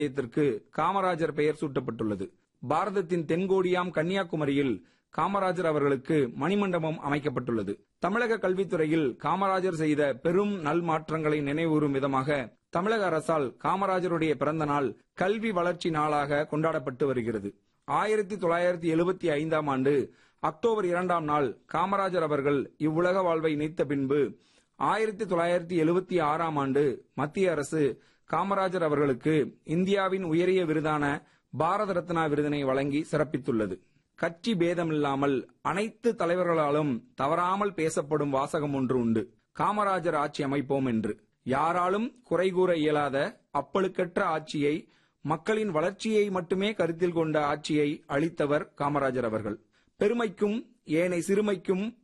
நிலையத்திற்கு காமராஜர் பெயர் சூட்டப்பட்டுள்ளது பாரதத்தின் தென்கோடியாம் கன்னியாகுமரியில் காமராஜர் அவர்களுக்கு மணிமண்டபம் அமைக்கப்பட்டுள்ளது தமிழக கல்வித்துறையில் காமராஜர் செய்த பெரும் நல்மாற்றங்களை நினைவுறும் விதமாக தமிழக அரசால் காமராஜருடைய பிறந்த நாள் கல்வி வளர்ச்சி நாளாக கொண்டாடப்பட்டு வருகிறது ஆயிரத்தி தொள்ளாயிரத்தி எழுபத்தி ஐந்தாம் ஆண்டு அக்டோபர் இரண்டாம் நாள் காமராஜர் அவர்கள் இவ்வுலக வாழ்வை நீத்த பின்பு ஆயிரத்தி தொள்ளாயிரத்தி எழுபத்தி ஆறாம் ஆண்டு மத்திய அரசு காமராஜர் அவர்களுக்கு இந்தியாவின் உயரிய விருதான பாரத ரத்னா விருதினை வழங்கி சிறப்பித்துள்ளது கட்சி பேதமில்லாமல் அனைத்து தலைவர்களாலும் தவறாமல் பேசப்படும் வாசகம் ஒன்று உண்டு காமராஜர் ஆட்சி அமைப்போம் என்று யாராலும் குறை கூற இயலாத அப்பழுக்கற்ற ஆட்சியை மக்களின் வளர்ச்சியை மட்டுமே கருத்தில் கொண்ட ஆட்சியை அளித்தவர் காமராஜர் அவர்கள் பெருமைக்கும் ஏனை சிறுமைக்கும்